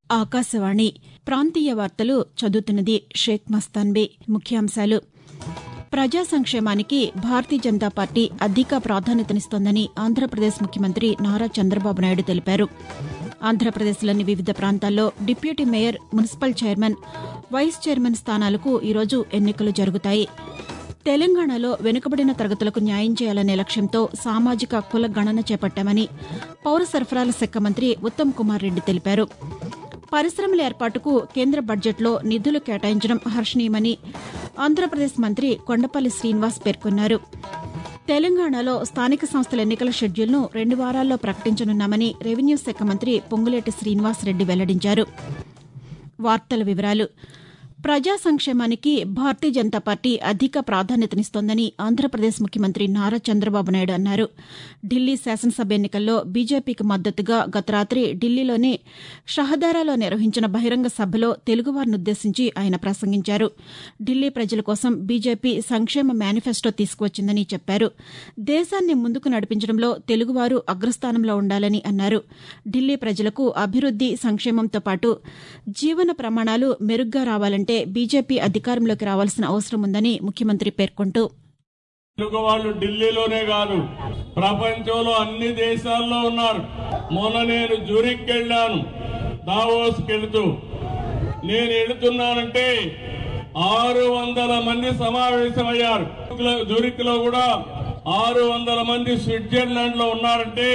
ఆకాశవాణి ప్రాంతీయ వార్తలు చదువుతున్నది షేక్ మస్తాన్బీ ముఖ్యాంశాలు ప్రజా సంక్షేమానికి భారతీయ జనతా పార్టీ అధిక ప్రాధాన్యతనిస్తోందని ఆంధ్రప్రదేశ్ ముఖ్యమంత్రి నారా చంద్రబాబు నాయుడు తెలిపారు ఆంధ్రప్రదేశ్లోని వివిధ ప్రాంతాల్లో deputy mayor municipal chairman vice chairman స్థానాలకు ఈరోజు ఎన్నికలు జరుగుతాయి తెలంగాణలో వెనుకబడిన తరగతులకు న్యాయం చేయాలనే లక్ష్యంతో సామాజిక కుల గణన చేపట్టామని పౌర సరఫరాల శాఖ మంత్రి ఉత్తమ్ కుమార్ రెడ్డి తెలిపారు పరిశ్రమల ఏర్పాటుకు కేంద్ర బడ్జెట్లో నిధులు కేటాయించడం హర్షణీయమని ఆంధ్రప్రదేశ్ మంత్రి కొండపల్లి శ్రీనివాస్ పేర్కొన్నారు తెలంగాణలో స్థానిక సంస్థల ఎన్నికల షెడ్యూల్ను రెండు వారాల్లో ప్రకటించనున్నామని రెవెన్యూ శాఖ మంత్రి పొంగులేటి శ్రీనివాస్ రెడ్డి వెల్లడించారు వార్తల వివరాలు ప్రజా సంక్షేమానికి భారతీయ జనతా పార్టీ అధిక ప్రాధాన్యతనిస్తోందని ఆంధ్రప్రదేశ్ ముఖ్యమంత్రి నారా చంద్రబాబు నాయుడు అన్నారు ఢిల్లీ శాసనసభ ఎన్నికల్లో బీజేపీకి మద్దతుగా గత రాత్రి ఢిల్లీలోని షహదారాలో నిర్వహించిన బహిరంగ సభలో తెలుగువారినుద్దేశించి ఆయన ప్రసంగించారు ఢిల్లీ ప్రజల కోసం బీజేపీ సంక్షేమ మేనిఫెస్టో తీసుకువచ్చిందని చెప్పారు దేశాన్ని ముందుకు నడిపించడంలో తెలుగువారు అగ్రస్థానంలో ఉండాలని అన్నారు ఢిల్లీ ప్రజలకు అభివృద్ది సంక్షేమంతో పాటు జీవన ప్రమాణాలు మెరుగ్గా రావాలంటే బీజేపీ అధికారంలోకి రావాల్సిన అవసరం ఉందని ముఖ్యమంత్రి పేర్కొంటూ తెలుగు వాళ్ళు ఢిల్లీలోనే కాదు ప్రపంచంలో అన్ని దేశాల్లో ఉన్నారు మొన్న నేను జూరిక్ వెళ్ళాను దావోస్ వెళుతూ నేను వెళుతున్నానంటే ఆరు వందల మంది సమావేశమయ్యారు జూరిక్ లో కూడా ఆరు వందల మంది స్విట్జర్లాండ్ లో ఉన్నారంటే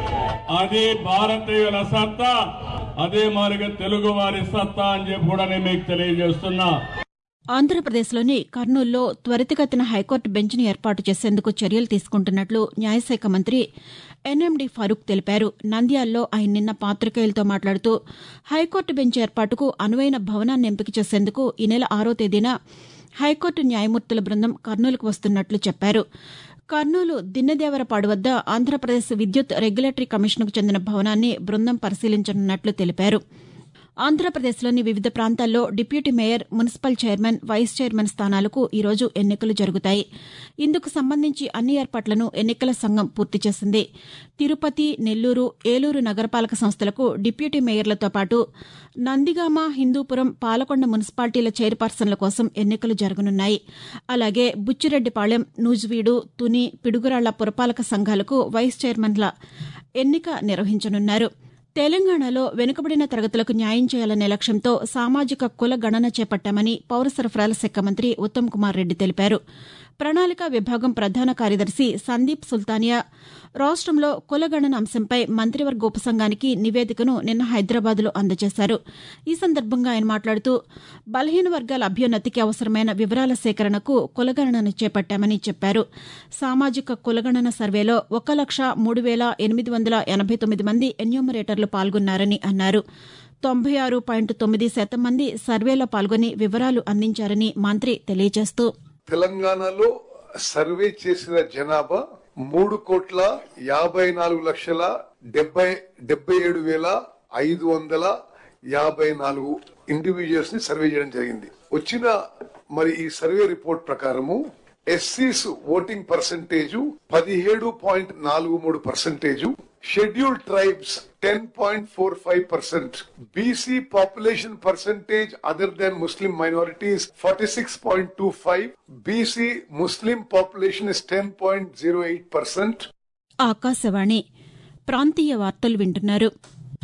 అది భారతీయుల సత్తా అదే మారిగా తెలుగు వారి సత్తా అని చెప్పి కూడా నేను మీకు తెలియజేస్తున్నా ఆంధ్రప్రదేశ్లోని కర్నూలులో త్వరితగతిన హైకోర్టు బెంచ్ను ఏర్పాటు చేసేందుకు చర్యలు తీసుకుంటున్నట్లు న్యాయశాఖ మంత్రి ఎన్ఎండి ఫరూక్ తెలిపారు నంద్యాలలో ఆయన నిన్న పాతికేయులతో మాట్లాడుతూ హైకోర్టు బెంచ్ ఏర్పాటుకు అనువైన భవనాన్ని ఎంపిక చేసేందుకు ఈ నెల ఆరో తేదీన హైకోర్టు న్యాయమూర్తుల బృందం కర్నూలుకు వస్తున్నట్లు చెప్పారు కర్నూలు దిన్నెదేవరపాడు వద్ద ఆంధ్రప్రదేశ్ విద్యుత్ రెగ్యులేటరీ కమిషన్కు చెందిన భవనాన్ని బృందం పరిశీలించనున్నట్లు తెలిపారు ఆంధ్రప్రదేశ్లోని వివిధ ప్రాంతాల్లో deputy mayor municipal chairman vice chairman స్థానాలకు ఈరోజు ఎన్నికలు జరుగుతాయి ఇందుకు సంబంధించి అన్ని ఏర్పాట్లను ఎన్నికల సంఘం పూర్తి చేసింది తిరుపతి నెల్లూరు ఏలూరు నగరపాలక సంస్థలకు డిప్యూటీ మేయర్లతో పాటు నందిగామ హిందూపురం పాలకొండ మున్సిపాలిటీల చైర్పర్సన్ల కోసం ఎన్నికలు జరగనున్నాయి అలాగే బుచ్చిరెడ్డిపాళెం నూజివీడు తుని పిడుగురాళ్ల పురపాలక సంఘాలకు వైస్ చైర్మన్ల ఎన్నిక నిర్వహించనున్నారు తెలంగాణలో వెనుకబడిన తరగతులకు న్యాయం చేయాలనే లక్ష్యంతో సామాజిక కుల గణన చేపట్టామని పౌర సరఫరాల శాఖ మంత్రి ఉత్తమ్ కుమార్ రెడ్డి తెలిపారు ప్రణాళిక విభాగం ప్రధాన కార్యదర్శి సందీప్ సుల్తానియా రాష్టంలో కులగణన అంశంపై మంత్రివర్గ ఉపసంఘానికి నివేదికను నిన్న హైదరాబాద్లో అందజేశారు ఈ సందర్భంగా ఆయన మాట్లాడుతూ బలహీన వర్గాల అభ్యున్నతికి అవసరమైన వివరాల సేకరణకు కులగణన చేపట్టామని చెప్పారు సామాజిక కులగణన సర్వేలో ఒక లక్ష మూడు వేల ఎనిమిది వందల ఎనభై తొమ్మిది మంది ఎన్యూమరేటర్లు పాల్గొన్నారని అన్నారు తొంభై ఆరు పాయింట్ తొమ్మిది శాతం మంది సర్వేలో పాల్గొని వివరాలు అందించారని మంత్రి తెలియజేస్తూ తెలంగాణలో సర్వే చేసిన జనాభా మూడు కోట్ల యాభై నాలుగు లక్షల డెబ్బై డెబ్బై ఏడు వేల ఐదు వందల యాభై నాలుగు ఇండివిజువల్స్ ని సర్వే చేయడం జరిగింది వచ్చిన మరి ఈ సర్వే రిపోర్ట్ ప్రకారము ఎస్సీస్ ఓటింగ్ పర్సంటేజ్ పదిహేడు పాయింట్ నాలుగు మూడు percentage scheduled tribes ten point four five percent BC population percentage other than Muslim minorities forty six point two five BC Muslim population is ten point zero eight percent Akashvani ప్రాంతీయ వార్తలు వింటున్నారు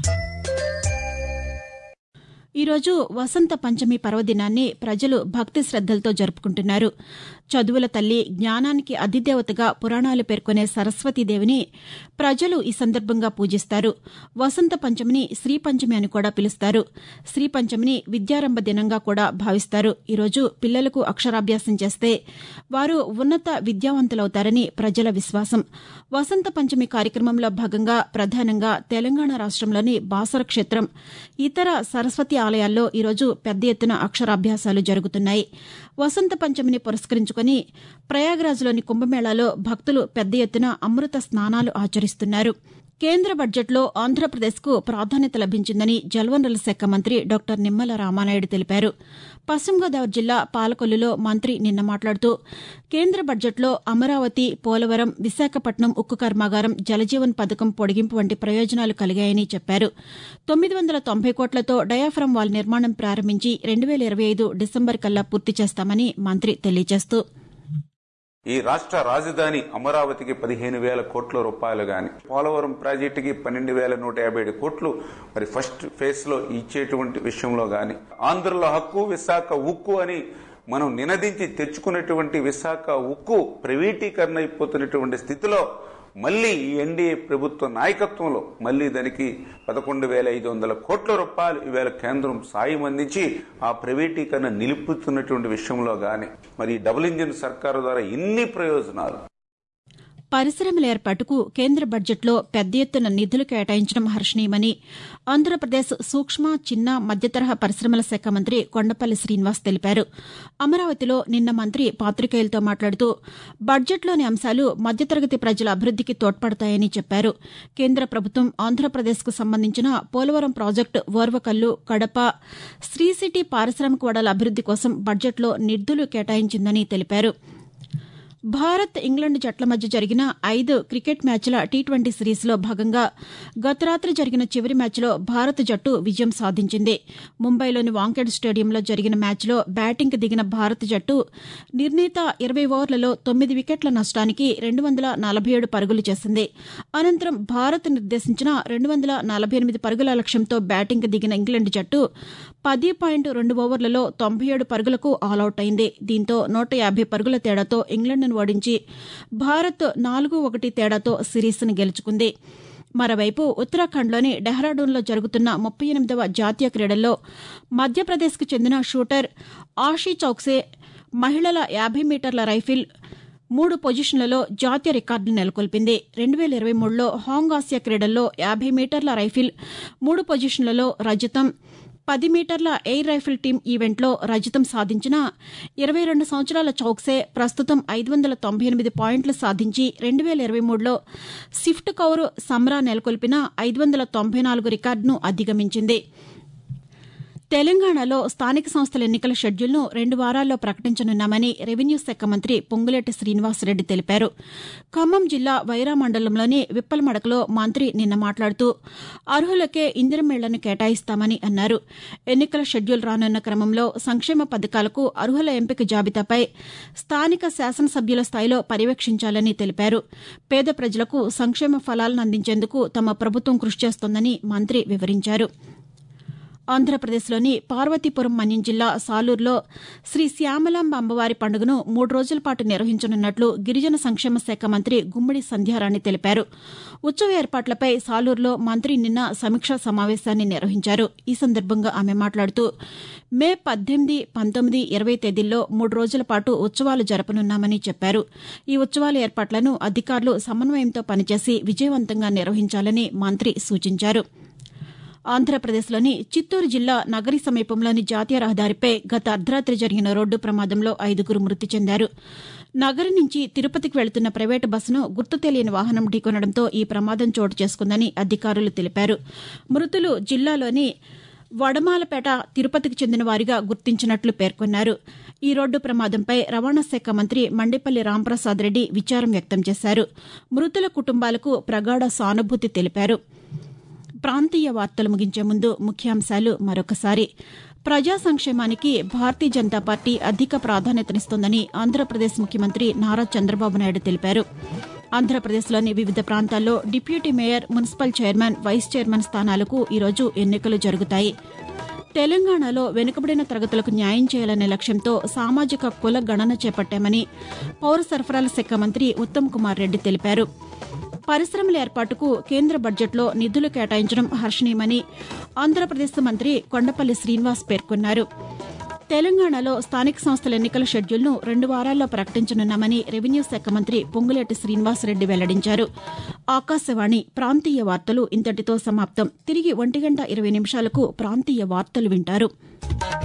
ఈరోజు వసంత పంచమి పర్వదినాన్ని ప్రజలు భక్తి శ్రద్దలతో జరుపుకుంటున్నారు చదువుల తల్లి జ్ఞానానికి అధిదేవతగా పురాణాలు పేర్కొనే సరస్వతీదేవిని ప్రజలు ఈ సందర్భంగా పూజిస్తారు వసంత పంచమిని శ్రీ పంచమి అని కూడా పిలుస్తారు శ్రీ పంచమిని విద్యారంభ దినంగా కూడా భావిస్తారు ఈరోజు పిల్లలకు అక్షరాభ్యాసం చేస్తే వారు ఉన్నత విద్యావంతులవుతారని ప్రజల విశ్వాసం వసంత పంచమి కార్యక్రమంలో భాగంగా ప్రధానంగా తెలంగాణ రాష్టంలోని బాసర క్షేత్రం ఇతర సరస్వతి ఆలయాల్లో ఈరోజు పెద్ద ఎత్తున అక్షరాభ్యాసాలు జరుగుతున్నాయి వసంత పంచమిని పురస్కరించుకుని ప్రయాగ్రాజ్లోని కుంభమేళాలో భక్తులు పెద్ద ఎత్తున అమృత స్నానాలు ఆచరిస్తున్నారు కేంద్ర బడ్జెట్లో ఆంధ్రప్రదేశ్కు ప్రాధాన్యత లభించిందని జలవనరుల శాఖ మంత్రి డాక్టర్ నిమ్మల రామానాయుడు తెలిపారు పశ్చిమ గోదావరి జిల్లా పాలకొల్లులో మంత్రి నిన్న మాట్లాడుతూ కేంద్ర బడ్జెట్లో అమరావతి పోలవరం విశాఖపట్నం ఉక్కు కర్మాగారం జలజీవన్ పథకం పొడిగింపు వంటి ప్రయోజనాలు కలిగాయని చెప్పారు తొమ్మిది వందల తొంభై కోట్లతో డయాఫ్రమ్ వాల్ నిర్మాణం ప్రారంభించి రెండు వేల ఇరవై ఐదు డిసెంబర్ కల్లా పూర్తి చేస్తామని మంత్రి తెలియజేస్తూ ఈ రాష్ట్ర రాజధాని అమరావతికి పదిహేను వేల కోట్ల రూపాయలు గాని పోలవరం ప్రాజెక్టుకి పన్నెండు వేల నూట యాభై ఏడు కోట్లు మరి ఫస్ట్ ఫేజ్ లో ఇచ్చేటువంటి విషయంలో గాని ఆంధ్రలో హక్కు విశాఖ ఉక్కు అని మనం నినదించి తెచ్చుకున్నటువంటి విశాఖ ఉక్కు ప్రైవేటీకరణ అయిపోతున్నటువంటి స్థితిలో మళ్ళీ ఈ ఎన్డీఏ ప్రభుత్వ నాయకత్వంలో మళ్ళీ దానికి పదకొండు వేల ఐదు వందల కోట్ల రూపాయలు ఈవేళ కేంద్రం సాయం అందించి ఆ ప్రైవేటీకరణ నిలుపుతున్నటువంటి విషయంలో గాని మరి డబుల్ ఇంజిన్ సర్కారు ద్వారా ఎన్ని ప్రయోజనాలు పరిశ్రమల ఏర్పాటుకు కేంద్ర బడ్జెట్లో పెద్ద ఎత్తున నిధులు కేటాయించడం హర్షణీయమని ఆంధ్రప్రదేశ్ సూక్ష్మ చిన్న మధ్యతరహా పరిశ్రమల శాఖ మంత్రి కొండపల్లి శ్రీనివాస్ తెలిపారు అమరావతిలో నిన్న మంత్రి పాతికేయులతో మాట్లాడుతూ బడ్జెట్లోని అంశాలు మధ్యతరగతి ప్రజల అభివృద్దికి తోడ్పడతాయని చెప్పారు కేంద్ర ప్రభుత్వం ఆంధ్రప్రదేశ్కు సంబంధించిన పోలవరం ప్రాజెక్టు ఓర్వకల్లు కడప శ్రీ సిటీ పారిశ్రామిక వడల అభివృద్ది కోసం బడ్జెట్లో నిధులు కేటాయించిందని తెలిపారు భారత్ ఇంగ్లండ్ జట్ల మధ్య జరిగిన ఐదు క్రికెట్ మ్యాచ్ల టీ ట్వంటీ సిరీస్లో భాగంగా గత రాత్రి జరిగిన చివరి మ్యాచ్లో భారత జట్టు విజయం సాధించింది ముంబైలోని వాంకెడ్ స్టేడియంలో జరిగిన మ్యాచ్లో బ్యాటింగ్కు దిగిన భారత జట్టు నిర్ణీత ఇరవై ఓవర్లలో తొమ్మిది వికెట్ల నష్టానికి రెండు వందల నలభై ఏడు పరుగులు చేసింది అనంతరం భారత్ నిర్దేశించిన రెండు వందల నలభై ఎనిమిది పరుగుల లక్ష్యంతో బ్యాటింగ్కు దిగిన ఇంగ్లండ్ జట్టు పది పాయింట్ రెండు ఓవర్లలో తొంభై ఏడు పరుగులకు ఆలౌట్ అయింది దీంతో నూట యాభై పరుగుల తేడాతో ఇంగ్లండ్ను ఓడించి భారత్ నాలుగు ఒకటి తేడాతో సిరీస్ను గెలుచుకుంది మరోవైపు ఉత్తరాఖండ్లోని డెహ్రాడూన్లో జరుగుతున్న ముప్పై ఎనిమిదవ జాతీయ క్రీడల్లో మధ్యప్రదేశ్కు చెందిన షూటర్ ఆషీ చౌక్సే మహిళల యాభై మీటర్ల రైఫిల్ మూడు పొజిషన్లలో జాతీయ రికార్డును నెలకొల్పింది రెండు వేల ఇరవై మూడులో హాంగ్ ఆసియా క్రీడల్లో యాభై మీటర్ల రైఫిల్ మూడు పొజిషన్లలో రజతం పది మీటర్ల ఎయిర్ రైఫిల్ టీం ఈవెంట్లో రజతం సాధించిన ఇరవై రెండు సంవత్సరాల చౌక్సే ప్రస్తుతం ఐదు వందల తొంభై ఎనిమిది పాయింట్లు సాధించి రెండు వేల ఇరవై మూడులో స్విఫ్ట్ కౌర్ సమ్రా నెలకొల్పిన ఐదు వందల తొంభై నాలుగు రికార్డును అధిగమించింది తెలంగాణలో స్థానిక సంస్థల ఎన్నికల షెడ్యూల్ను రెండు వారాల్లో ప్రకటించనున్నామని రెవెన్యూ శాఖ మంత్రి పొంగులేటి శ్రీనివాసరెడ్డి తెలిపారు ఖమ్మం జిల్లా వైరా మండలంలోని విప్పలమడకలో మంత్రి నిన్న మాట్లాడుతూ అర్హులకే ఇందిరమేళ్లను కేటాయిస్తామని అన్నారు ఎన్నికల షెడ్యూల్ రానున్న క్రమంలో సంక్షేమ పథకాలకు అర్హుల ఎంపిక జాబితాపై స్థానిక శాసనసభ్యుల స్థాయిలో పర్యవేక్షించాలని తెలిపారు పేద ప్రజలకు సంక్షేమ ఫలాలను అందించేందుకు తమ ప్రభుత్వం కృషి చేస్తోందని మంత్రి వివరించారు ఆంధ్రప్రదేశ్లోని పార్వతీపురం మన్యం జిల్లా సాలూరులో శ్రీ శ్యామలాంబ అమ్మవారి పండుగను మూడు రోజుల పాటు నిర్వహించనున్నట్లు గిరిజన సంక్షేమ శాఖ మంత్రి గుమ్మడి సంధ్యారాణి తెలిపారు ఉత్సవ ఏర్పాట్లపై సాలూరులో మంత్రి నిన్న సమీక్షా సమావేశాన్ని నిర్వహించారు ఈ సందర్భంగా ఆమె మాట్లాడుతూ మే పద్దెనిమిది పంతొమ్మిది ఇరవై తేదీల్లో మూడు రోజుల పాటు ఉత్సవాలు జరపనున్నామని చెప్పారు ఈ ఉత్సవాల ఏర్పాట్లను అధికారులు సమన్వయంతో పనిచేసి విజయవంతంగా నిర్వహించాలని మంత్రి సూచించారు ఆంధ్రప్రదేశ్లోని చిత్తూరు జిల్లా నగరి సమీపంలోని జాతీయ రహదారిపై గత అర్ధరాత్రి జరిగిన రోడ్డు ప్రమాదంలో ఐదుగురు మృతి చెందారు నగరం నుంచి తిరుపతికి వెళుతున్న ప్రైవేటు బస్సును గుర్తు తెలియని వాహనం ఢీకొనడంతో ఈ ప్రమాదం చోటు చేసుకుందని అధికారులు తెలిపారు మృతులు జిల్లాలోని వడమాలపేట తిరుపతికి చెందిన వారిగా గుర్తించినట్లు పేర్కొన్నారు ఈ రోడ్డు ప్రమాదంపై రవాణా శాఖ మంత్రి మండిపల్లి రాంప్రసాద్ రెడ్డి విచారం వ్యక్తం చేశారు మృతుల కుటుంబాలకు ప్రగాఢ సానుభూతి తెలిపారు ప్రాంతీయ వార్తలు ముగించే ముందు ముఖ్యాంశాలు మరొకసారి ప్రజా సంక్షేమానికి భారతీయ జనతా పార్టీ అధిక ప్రాధాన్యతనిస్తోందని ఆంధ్రప్రదేశ్ ముఖ్యమంత్రి నారా చంద్రబాబు నాయుడు తెలిపారు ఆంధ్రప్రదేశ్లోని వివిధ ప్రాంతాల్లో deputy mayor municipal chairman vice chairman స్థానాలకు ఈరోజు ఎన్నికలు జరుగుతాయి తెలంగాణలో వెనుకబడిన తరగతులకు న్యాయం చేయాలనే లక్ష్యంతో సామాజిక కుల గణన చేపట్టామని పౌర సరఫరాల శాఖ మంత్రి ఉత్తమ్ కుమార్ రెడ్డి తెలిపారు పరిశ్రమల ఏర్పాటుకు కేంద్ర బడ్జెట్లో నిధులు కేటాయించడం హర్షణీయమని ఆంధ్రప్రదేశ్ మంత్రి కొండపల్లి శ్రీనివాస్ పేర్కొన్నారు తెలంగాణలో స్థానిక సంస్థల ఎన్నికల షెడ్యూల్ను రెండు వారాల్లో ప్రకటించనున్నామని రెవెన్యూ శాఖ మంత్రి పొంగులేటి శ్రీనివాసరెడ్డి వెల్లడించారు ఆకాశవాణి ప్రాంతీయ వార్తలు ఇంతటితో సమాప్తం తిరిగి ఒంటి గంట ఇరవై నిమిషాలకు ప్రాంతీయ వార్తలు వింటారు